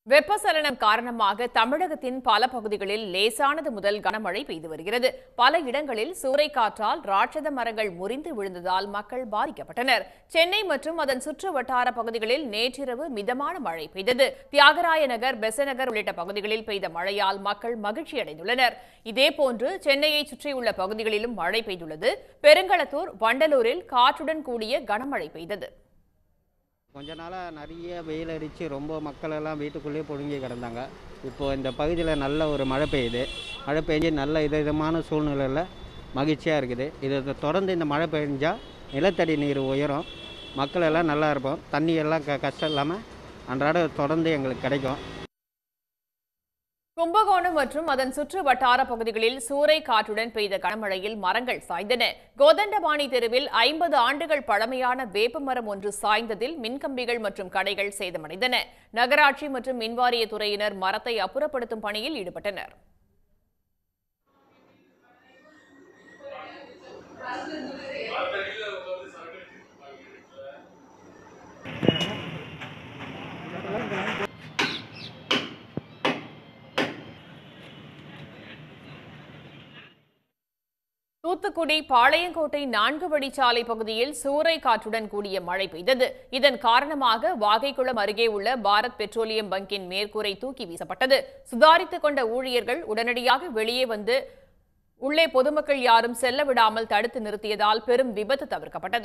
வெப்பசலனம் காரணமாக தமிழகத்தின் பல பகுதிகளில் லேசானது முதல் கனமழை பெய்து வருகிறது பல இடங்களில் சூறைக்காற்றால் ராட்சத மரங்கள் முறிந்து விழுந்ததால் மக்கள் பாதிக்கப்பட்டனர் சென்னை மற்றும் அதன் சுற்று வட்டார பகுதிகளில் நேற்றிரவு மிதமான மழை பெய்தது தியாகராய நகர் பெசநகர் உள்ளிட்ட பகுதிகளில் பெய்த மழையால் மக்கள் மகிழ்ச்சி அடைந்துள்ளனர் இதேபோன்று சென்னையை சுற்றியுள்ள பகுதிகளிலும் மழை பெய்துள்ளது பெருங்களத்தூர் வண்டலூரில் காற்றுடன் கூடிய கனமழை பெய்தது கொஞ்ச நாளாக நிறைய வெயில் அடித்து ரொம்ப மக்கள் எல்லாம் வீட்டுக்குள்ளேயே புழுங்கி கிடந்தாங்க இப்போது இந்த பகுதியில் நல்ல ஒரு மழை பெய்யுது மழை பெஞ்சு நல்ல இதமான சூழ்நிலையில் மகிழ்ச்சியாக இருக்குது இதை தொடர்ந்து இந்த மழை பெஞ்சால் நிலத்தடி நீர் உயரும் மக்கள் எல்லாம் நல்லா இருப்போம் தண்ணி எல்லாம் க கஷ்டம் இல்லாமல் அன்றாட தொடர்ந்து எங்களுக்கு கிடைக்கும் கும்பகோணம் மற்றும் அதன் சுற்று வட்டார பகுதிகளில் சூறை காற்றுடன் பெய்த கனமழையில் மரங்கள் சாய்ந்தன கோதண்டபாணி தெருவில் ஐம்பது ஆண்டுகள் பழமையான வேப்பமரம் ஒன்று சாய்ந்ததில் மின்கம்பிகள் மற்றும் கடைகள் சேதமடைந்தன நகராட்சி மற்றும் மின்வாரிய துறையினர் மரத்தை அப்புறப்படுத்தும் பணியில் ஈடுபட்டனர் தூத்துக்குடி பாளையங்கோட்டை நான்கு வழிச்சாலை பகுதியில் சூறை காற்றுடன் கூடிய மழை பெய்தது இதன் காரணமாக வாகைக்குளம் அருகே உள்ள பாரத் பெட்ரோலியம் பங்கின் மேற்கூரை தூக்கி வீசப்பட்டது சுதாரித்துக் கொண்ட ஊழியர்கள் உடனடியாக வெளியே வந்து உள்ளே பொதுமக்கள் யாரும் செல்ல விடாமல் தடுத்து நிறுத்தியதால் பெரும் விபத்து தவிர்க்கப்பட்டது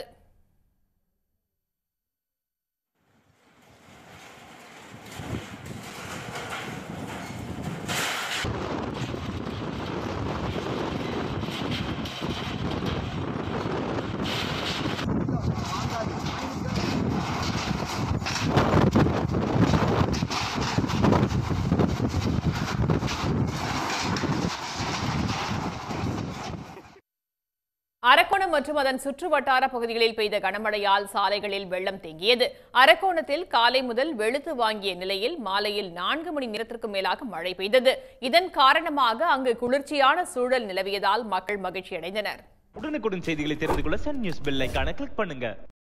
அரக்கோணம் மற்றும் அதன் சுற்று வட்டார பகுதிகளில் பெய்த கனமழையால் சாலைகளில் வெள்ளம் தேங்கியது அரக்கோணத்தில் காலை முதல் வெளுத்து வாங்கிய நிலையில் மாலையில் நான்கு மணி நேரத்திற்கும் மேலாக மழை பெய்தது இதன் காரணமாக அங்கு குளிர்ச்சியான சூழல் நிலவியதால் மக்கள் மகிழ்ச்சியடைந்தனர் உடனுக்குடன் செய்திகளை தெரிந்து கொள்ள சன் நியூஸ் பெல் ஐகானை கிளிக் பண்ணுங்க